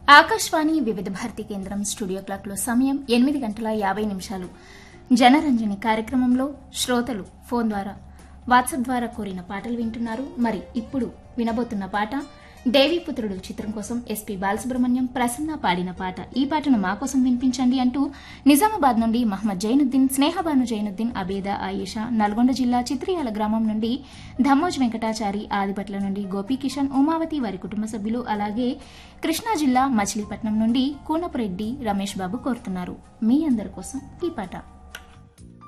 ఆకాశవాణి వివిధ భారతి కేంద్రం స్టూడియో క్లాక్లో సమయం ఎనిమిది గంటల యాభై నిమిషాలు జనరంజని కార్యక్రమంలో శ్రోతలు ఫోన్ ద్వారా వాట్సాప్ ద్వారా కోరిన పాటలు వింటున్నారు మరి ఇప్పుడు వినబోతున్న పాట దేవీపుత్రుడు చిత్రం కోసం ఎస్పీ బాలసుబ్రహ్మణ్యం ప్రసన్న పాడిన పాట ఈ పాటను మా కోసం వినిపించండి అంటూ నిజామాబాద్ నుండి మహమ్మద్ జైనుద్దీన్ స్నేహబాను జైనుద్దీన్ అబేద ఆయేషా నల్గొండ జిల్లా చిత్రియాల గ్రామం నుండి ధమ్మోజ్ వెంకటాచారి ఆదిపట్ల నుండి గోపీకిషన్ ఉమావతి వారి కుటుంబ సభ్యులు అలాగే కృష్ణా జిల్లా మచిలీపట్నం నుండి కూనపురెడ్డి రమేష్ బాబు కోరుతున్నారు మీ అందరి కోసం ఈ పాట